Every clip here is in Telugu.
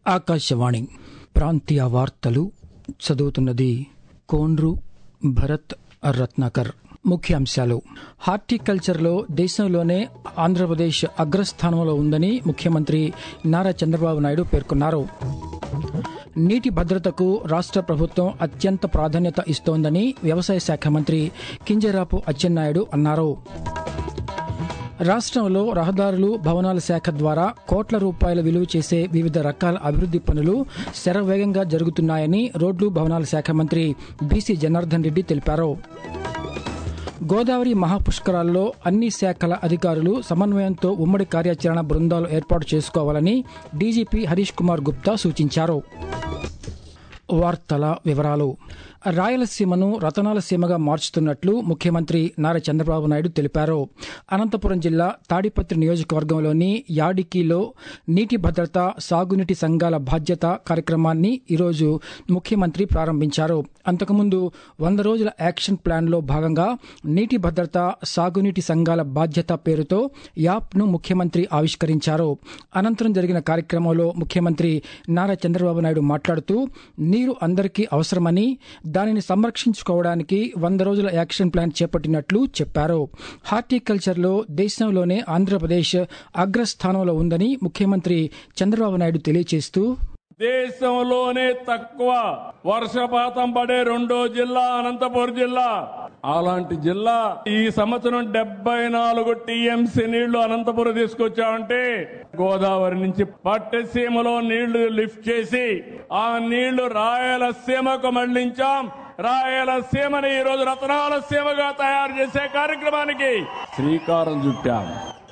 ఆకాశవాణి ప్రాంతీయ వార్తలు చదువుతున్నది కోండ్రు భరత్ రత్నాకర్ ముఖ్యాంశాలు హార్టికల్చర్లో దేశంలోనే ఆంధ్రప్రదేశ్ అగ్రస్థానంలో ఉందని ముఖ్యమంత్రి నారా చంద్రబాబు నాయుడు పేర్కొన్నారు నీటి భద్రతకు రాష్ట్ర ప్రభుత్వం అత్యంత ప్రాధాన్యత ఇస్తోందని వ్యవసాయ శాఖ మంత్రి కింజరాపు అచ్చెన్నాయుడు అన్నారు రాష్ట్రంలో రహదారులు భవనాల శాఖ ద్వారా కోట్ల రూపాయల విలువ చేసే వివిధ రకాల అభివృద్ది పనులు శరవేగంగా జరుగుతున్నాయని రోడ్లు భవనాల శాఖ మంత్రి బీసీ జనార్దన్ రెడ్డి తెలిపారు గోదావరి మహాపుష్కరాల్లో అన్ని శాఖల అధికారులు సమన్వయంతో ఉమ్మడి కార్యాచరణ బృందాలు ఏర్పాటు చేసుకోవాలని డీజీపీ హరీష్ కుమార్ గుప్తా సూచించారు వార్తల వివరాలు రాయలసీమను రతనాల సీమగా మార్చుతున్నట్లు ముఖ్యమంత్రి నారా చంద్రబాబు నాయుడు తెలిపారు అనంతపురం జిల్లా తాడిపత్రి నియోజకవర్గంలోని యాడికిలో నీటి భద్రత సాగునీటి సంఘాల బాధ్యత కార్యక్రమాన్ని ఈరోజు ముఖ్యమంత్రి ప్రారంభించారు అంతకుముందు వంద రోజుల యాక్షన్ ప్లాన్లో భాగంగా నీటి భద్రత సాగునీటి సంఘాల బాధ్యత పేరుతో యాప్ను ముఖ్యమంత్రి ఆవిష్కరించారు అనంతరం జరిగిన కార్యక్రమంలో ముఖ్యమంత్రి నారా చంద్రబాబు నాయుడు మాట్లాడుతూ నీరు అందరికీ అవసరమని దానిని సంరక్షించుకోవడానికి వంద రోజుల యాక్షన్ ప్లాన్ చేపట్టినట్లు చెప్పారు హార్టికల్చర్లో దేశంలోనే ఆంధ్రప్రదేశ్ అగ్రస్థానంలో ఉందని ముఖ్యమంత్రి చంద్రబాబు నాయుడు తెలియజేస్తూ దేశంలోనే తక్కువ వర్షపాతం పడే రెండో జిల్లా అనంతపురం జిల్లా అలాంటి జిల్లా ఈ సంవత్సరం డెబ్బై నాలుగు టీఎంసీ నీళ్లు అనంతపురం తీసుకొచ్చామంటే గోదావరి నుంచి పట్టసీమలో నీళ్లు లిఫ్ట్ చేసి ఆ నీళ్లు రాయలసీమకు మళ్లించాం రాయలసీమని ఈ రోజు రతనాల సీమగా తయారు చేసే కార్యక్రమానికి శ్రీకారం చుట్టాం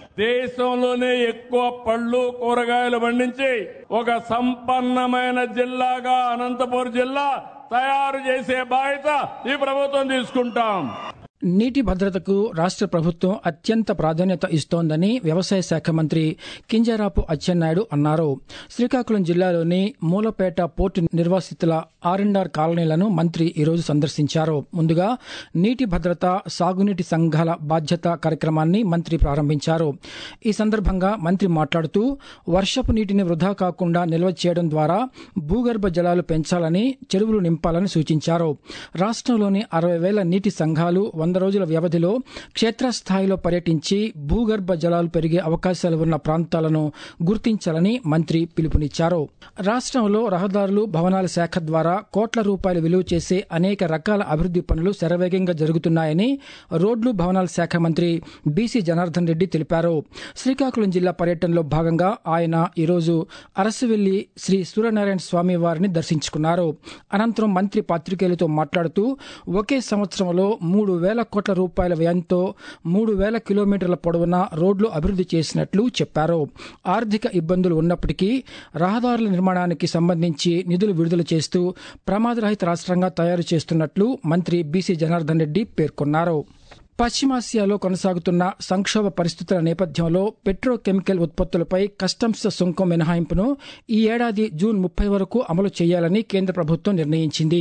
దేశంలోనే ఎక్కువ పళ్ళు కూరగాయలు పండించి ఒక సంపన్నమైన జిల్లాగా అనంతపురం జిల్లా తయారు చేసే బాధ్యత ఈ ప్రభుత్వం తీసుకుంటాం నీటి భద్రతకు రాష్ట్ర ప్రభుత్వం అత్యంత ప్రాధాన్యత ఇస్తోందని వ్యవసాయ శాఖ మంత్రి కింజరాపు అచ్చెన్నాయుడు అన్నారు శ్రీకాకుళం జిల్లాలోని మూలపేట పోర్టు నిర్వాసితుల ఆర్ఎండ్ఆర్ కాలనీలను మంత్రి ఈరోజు సందర్శించారు ముందుగా నీటి భద్రత సాగునీటి సంఘాల బాధ్యత కార్యక్రమాన్ని మంత్రి ప్రారంభించారు ఈ సందర్భంగా మంత్రి మాట్లాడుతూ వర్షపు నీటిని వృధా కాకుండా నిల్వ చేయడం ద్వారా భూగర్భ జలాలు పెంచాలని చెరువులు నింపాలని సూచించారు రాష్ట్రంలోని అరవై వేల నీటి సంఘాలు వంద రోజుల వ్యవధిలో క్షేత్రస్థాయిలో పర్యటించి భూగర్భ జలాలు పెరిగే అవకాశాలు ఉన్న ప్రాంతాలను గుర్తించాలని మంత్రి పిలుపునిచ్చారు రాష్ట్రంలో రహదారులు భవనాల శాఖ ద్వారా కోట్ల రూపాయలు విలువ చేసే అనేక రకాల అభివృద్ది పనులు శరవేగంగా జరుగుతున్నాయని రోడ్లు భవనాల శాఖ మంత్రి బీసీ జనార్దన్ రెడ్డి తెలిపారు శ్రీకాకుళం జిల్లా పర్యటనలో భాగంగా ఆయన ఈరోజు అరసవెల్లి శ్రీ సూర్యనారాయణ స్వామి వారిని దర్శించుకున్నారు అనంతరం మంత్రి పాత్రికేయులతో మాట్లాడుతూ ఒకే సంవత్సరంలో మూడు వేల కోట్ల రూపాయల వ్యయంతో మూడు వేల కిలోమీటర్ల పొడవున రోడ్లు అభివృద్ది చేసినట్లు చెప్పారు ఆర్థిక ఇబ్బందులు ఉన్నప్పటికీ రహదారుల నిర్మాణానికి సంబంధించి నిధులు విడుదల చేస్తూ ప్రమాదరహిత రాష్ట్రంగా తయారు చేస్తున్నట్లు మంత్రి బీసీ జనార్దన్ రెడ్డి పేర్కొన్నారు పశ్చిమాసియాలో కొనసాగుతున్న సంక్షోభ పరిస్థితుల నేపథ్యంలో పెట్రోకెమికల్ ఉత్పత్తులపై కస్టమ్స్ సుంకం మినహాయింపును ఈ ఏడాది జూన్ ముప్పై వరకు అమలు చేయాలని కేంద్ర ప్రభుత్వం నిర్ణయించింది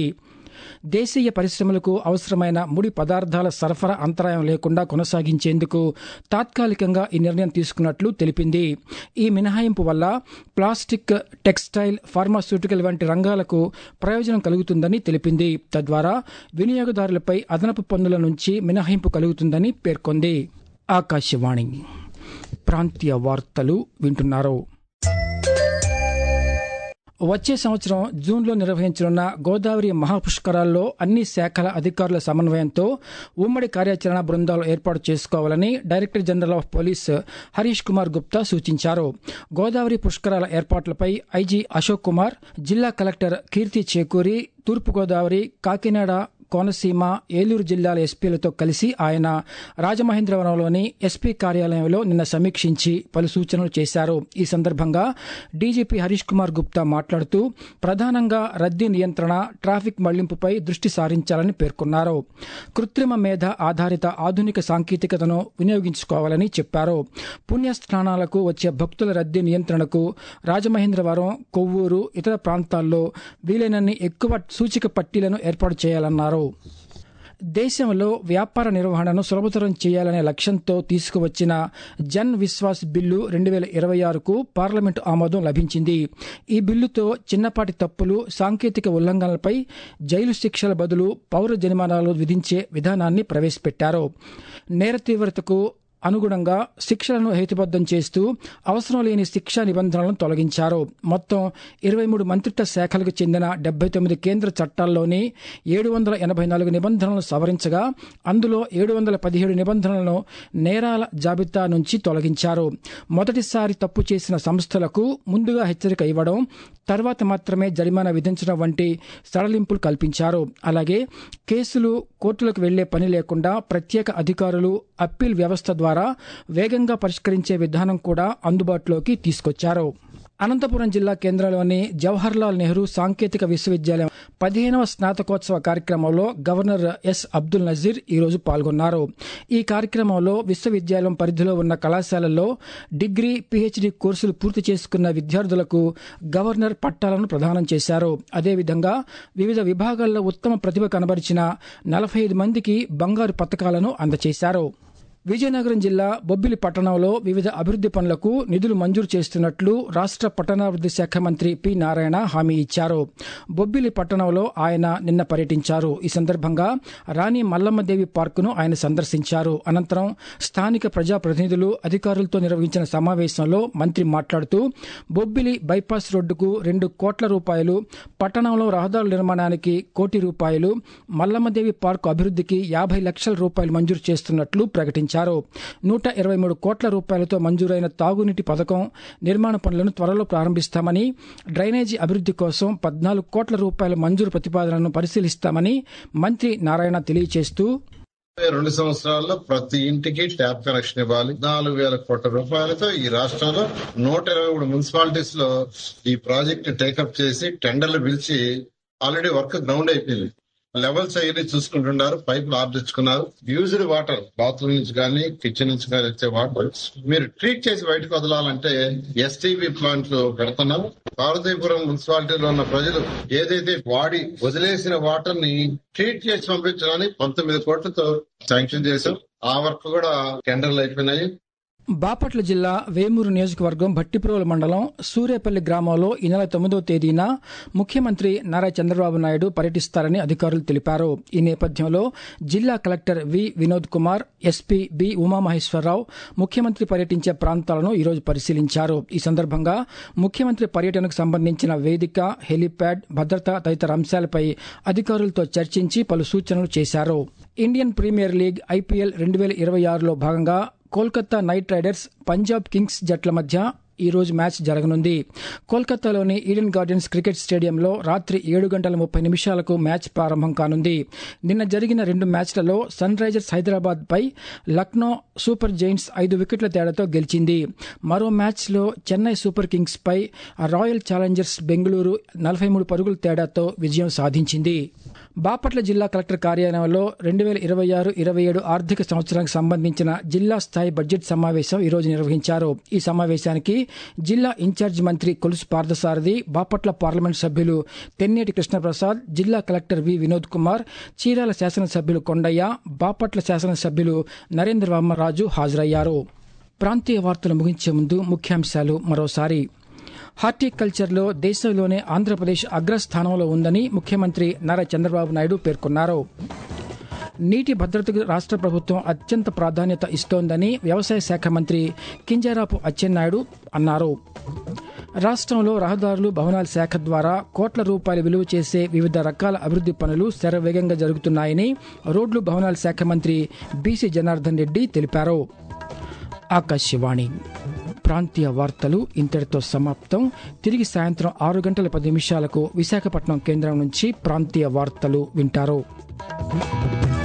దేశీయ పరిశ్రమలకు అవసరమైన ముడి పదార్థాల సరఫరా అంతరాయం లేకుండా కొనసాగించేందుకు తాత్కాలికంగా ఈ నిర్ణయం తీసుకున్నట్లు తెలిపింది ఈ మినహాయింపు వల్ల ప్లాస్టిక్ టెక్స్టైల్ ఫార్మాస్యూటికల్ వంటి రంగాలకు ప్రయోజనం కలుగుతుందని తెలిపింది తద్వారా వినియోగదారులపై అదనపు పన్నుల నుంచి మినహాయింపు కలుగుతుందని పేర్కొంది ఆకాశవాణి ప్రాంతీయ వార్తలు వింటున్నారు వచ్చే సంవత్సరం జూన్లో నిర్వహించనున్న గోదావరి మహాపుష్కరాల్లో అన్ని శాఖల అధికారుల సమన్వయంతో ఉమ్మడి కార్యాచరణ బృందాలు ఏర్పాటు చేసుకోవాలని director general of police Harish Kumar Gupta సూచించారు గోదావరి పుష్కరాల ఏర్పాట్లపై ఐజీ అశోక్ కుమార్ జిల్లా కలెక్టర్ కీర్తి చేకూరి తూర్పుగోదావరి కాకినాడ కోనసీమ ఏలూరు జిల్లాల ఎస్పీలతో కలిసి ఆయన రాజమహేంద్రవరంలోని ఎస్పీ కార్యాలయంలో నిన్న సమీక్షించి పలు సూచనలు చేశారు ఈ సందర్భంగా డీజీపీ హరీష్ కుమార్ గుప్తా మాట్లాడుతూ ప్రధానంగా రద్దీ నియంత్రణ ట్రాఫిక్ మళ్లింపుపై దృష్టి సారించాలని పేర్కొన్నారు కృత్రిమ మేధ ఆధారిత ఆధునిక సాంకేతికతను వినియోగించుకోవాలని చెప్పారు పుణ్యస్థానాలకు వచ్చే భక్తుల రద్దీ నియంత్రణకు రాజమహేంద్రవరం కొవ్వూరు ఇతర ప్రాంతాల్లో వీలైనన్ని ఎక్కువ సూచిక పట్టీలను ఏర్పాటు చేయాలన్నారు దేశంలో వ్యాపార నిర్వహణను సులభతరం చేయాలనే లక్ష్యంతో తీసుకువచ్చిన జన్ విశ్వాస్ బిల్లు రెండు వేల ఇరవై ఆరుకు పార్లమెంటు ఆమోదం లభించింది ఈ బిల్లుతో చిన్నపాటి తప్పులు సాంకేతిక ఉల్లంఘనలపై జైలు శిక్షల బదులు పౌర జరిమానాలు విధించే విధానాన్ని ప్రవేశపెట్టారు నేర తీవ్రతకు అనుగుణంగా శిక్షలను హేతుబద్ధం చేస్తూ అవసరం లేని శిక్షా నిబంధనలను తొలగించారు మొత్తం ఇరవై మూడు మంత్రిత్వ శాఖలకు చెందిన డెబ్బై తొమ్మిది కేంద్ర చట్టాల్లోని ఏడు వందల ఎనభై నాలుగు నిబంధనలను సవరించగా అందులో ఏడు వందల పదిహేడు నిబంధనలను నేరాల జాబితా నుంచి తొలగించారు మొదటిసారి తప్పు చేసిన సంస్థలకు ముందుగా హెచ్చరిక ఇవ్వడం తర్వాత మాత్రమే జరిమానా విధించడం వంటి సడలింపులు కల్పించారు అలాగే కేసులు కోర్టులకు వెళ్లే పని లేకుండా ప్రత్యేక అధికారులు అప్పీల్ వ్యవస్థ ద్వారా వేగంగా పరిష్కరించే విధానం కూడా అందుబాటులోకి తీసుకొచ్చారు అనంతపురం జిల్లా కేంద్రంలోని జవహర్లాల్ నెహ్రూ సాంకేతిక విశ్వవిద్యాలయం పదిహేనవ స్నాతకోత్సవ కార్యక్రమంలో గవర్నర్ ఎస్ అబ్దుల్ నజీర్ ఈరోజు పాల్గొన్నారు ఈ కార్యక్రమంలో విశ్వవిద్యాలయం పరిధిలో ఉన్న కళాశాలల్లో డిగ్రీ పిహెచ్డి కోర్సులు పూర్తి చేసుకున్న విద్యార్థులకు గవర్నర్ పట్టాలను ప్రదానం చేశారు అదేవిధంగా వివిధ విభాగాల్లో ఉత్తమ ప్రతిభ కనబరిచిన నలభై ఐదు మందికి బంగారు పథకాలను అందజేశారు విజయనగరం జిల్లా బొబ్బిలి పట్టణంలో వివిధ అభివృద్ది పనులకు నిధులు మంజూరు చేస్తున్నట్లు రాష్ట్ర పట్టణాభివృద్ది శాఖ మంత్రి పి నారాయణ హామీ ఇచ్చారు బొబ్బిలి పట్టణంలో ఆయన నిన్న పర్యటించారు ఈ సందర్భంగా రాణి మల్లమ్మదేవి పార్కును ఆయన సందర్శించారు అనంతరం స్థానిక ప్రజాప్రతినిధులు అధికారులతో నిర్వహించిన సమావేశంలో మంత్రి మాట్లాడుతూ బొబ్బిలి బైపాస్ రోడ్డుకు రెండు కోట్ల రూపాయలు పట్టణంలో రహదారుల నిర్మాణానికి కోటి రూపాయలు మల్లమ్మదేవి పార్కు అభివృద్దికి యాభై లక్షల రూపాయలు మంజూరు చేస్తున్నట్లు ప్రకటించారు నూట ఇరవై మూడు కోట్ల రూపాయలతో మంజూరైన తాగునీటి పథకం నిర్మాణ పనులను త్వరలో ప్రారంభిస్తామని డ్రైనేజీ అభివృద్ది కోసం పద్నాలుగు కోట్ల రూపాయల మంజూరు ప్రతిపాదనను పరిశీలిస్తామని మంత్రి నారాయణ తెలియజేస్తూ రెండు సంవత్సరాల్లో ప్రతి ఇంటికి ట్యాప్ కనెక్షన్ ఇవ్వాలి నాలుగు వేల కోట్ల రూపాయలతో ఈ రాష్ట్రంలో నూట ఇరవై మూడు మున్సిపాలిటీస్ లో ఈ ప్రాజెక్ట్ టేకప్ చేసి టెండర్లు పిలిచి ఆల్రెడీ వర్క్ గ్రౌండ్ అయిపోయింది లెవెల్స్ అవన్నీ చూసుకుంటున్నారు పైపులు ఆర్డర్చుకున్నారు యూజ్డ్ వాటర్ బాత్రూమ్ నుంచి కానీ కిచెన్ నుంచి కానీ వచ్చే వాటర్ మీరు ట్రీట్ చేసి బయటకు వదలాలంటే ఎస్టీబీ ప్లాంట్లు పెడుతున్నాం పార్వతీపురం మున్సిపాలిటీలో ఉన్న ప్రజలు ఏదైతే వాడి వదిలేసిన వాటర్ ని ట్రీట్ చేసి పంపించడానికి పంతొమ్మిది కోట్లతో శాంక్షన్ చేశాం ఆ వర్క్ కూడా టెండర్లు అయిపోయినాయి బాపట్ల జిల్లా వేమూరు నియోజకవర్గం భట్టిప్రోలు మండలం సూర్యపల్లి గ్రామంలో ఈ నెల తొమ్మిదవ తేదీన ముఖ్యమంత్రి నారా చంద్రబాబు నాయుడు పర్యటిస్తారని అధికారులు తెలిపారు ఈ నేపథ్యంలో జిల్లా collector V Vinod Kumar SP B Umamaheswara Rao ముఖ్యమంత్రి పర్యటించే ప్రాంతాలను ఈరోజు పరిశీలించారు ఈ సందర్భంగా ముఖ్యమంత్రి పర్యటనకు సంబంధించిన వేదిక హెలీప్యాడ్ భద్రత తదితర అంశాలపై అధికారులతో చర్చించి పలు సూచనలు చేశారు ఇండియన్ ప్రీమియర్ లీగ్ ఐపీఎల్ రెండు వేల ఇరవై ఆరులో భాగంగా Kolkata Knight Riders Punjab Kings జట్ల మధ్య ఈ రోజు మ్యాచ్ జరగనుంది కోల్కతాలోని ఈడెన్ గార్డెన్స్ క్రికెట్ స్టేడియంలో రాత్రి ఏడు గంటల ముప్పై నిమిషాలకు మ్యాచ్ ప్రారంభం కానుంది నిన్న జరిగిన రెండు మ్యాచ్లలో సన్ రైజర్స్ హైదరాబాద్ పై లక్నో సూపర్ జైంట్స్ ఐదు వికెట్ల తేడాతో గెలిచింది మరో మ్యాచ్లో చెన్నై సూపర్ కింగ్స్ పై రాయల్ ఛాలెంజర్స్ బెంగళూరు నలభై మూడు పరుగుల తేడాతో విజయం సాధించింది బాపట్ల జిల్లా కలెక్టర్ కార్యాలయంలో రెండు వేల ఇరవై ఆరు ఇరవై ఏడు ఆర్థిక సంవత్సరానికి సంబంధించిన జిల్లా స్థాయి బడ్జెట్ సమావేశం ఈ రోజు నిర్వహించారు ఈ సమావేశానికి జిల్లా ఇన్ఛార్జి మంత్రి కొలుసు పార్థసారథి బాపట్ల పార్లమెంట్ సభ్యులు తెన్నేటి కృష్ణప్రసాద్ జిల్లా కలెక్టర్ వి వినోద్ కుమార్ చీరాల శాసనసభ్యులు కొండయ్య బాపట్ల శాసనసభ్యులు నరేంద్ర వర్మరాజు హాజరయ్యారు ప్రాంతీయ వార్తలు ముగించే ముందు ముఖ్యాంశాలు మరోసారి హార్టికల్చర్లో దేశంలోనే ఆంధ్రప్రదేశ్ అగ్రస్థానంలో ఉందని ముఖ్యమంత్రి నారా చంద్రబాబు నాయుడు పేర్కొన్నారు నీటి భద్రతకు రాష్ట్ర ప్రభుత్వం అత్యంత ప్రాధాన్యత ఇస్తోందని వ్యవసాయ శాఖ మంత్రి కింజరాపు అచ్చెన్నాయుడు అన్నారు రాష్ట్రంలో రహదారులు భవనాల శాఖ ద్వారా కోట్ల రూపాయలు విలువ చేసే వివిధ రకాల అభివృద్ది పనులు శరవేగంగా జరుగుతున్నాయని రోడ్లు భవనాల శాఖ మంత్రి బీసీ జనార్దన్ రెడ్డి తెలిపారు ఆకాశవాణి ప్రాంతీయ వార్తలు ఇంతటితో సమాప్తం తిరిగి సాయంత్రం ఆరు గంటల పది నిమిషాలకు విశాఖపట్నం కేంద్రం నుంచి ప్రాంతీయ వార్తలు వింటారు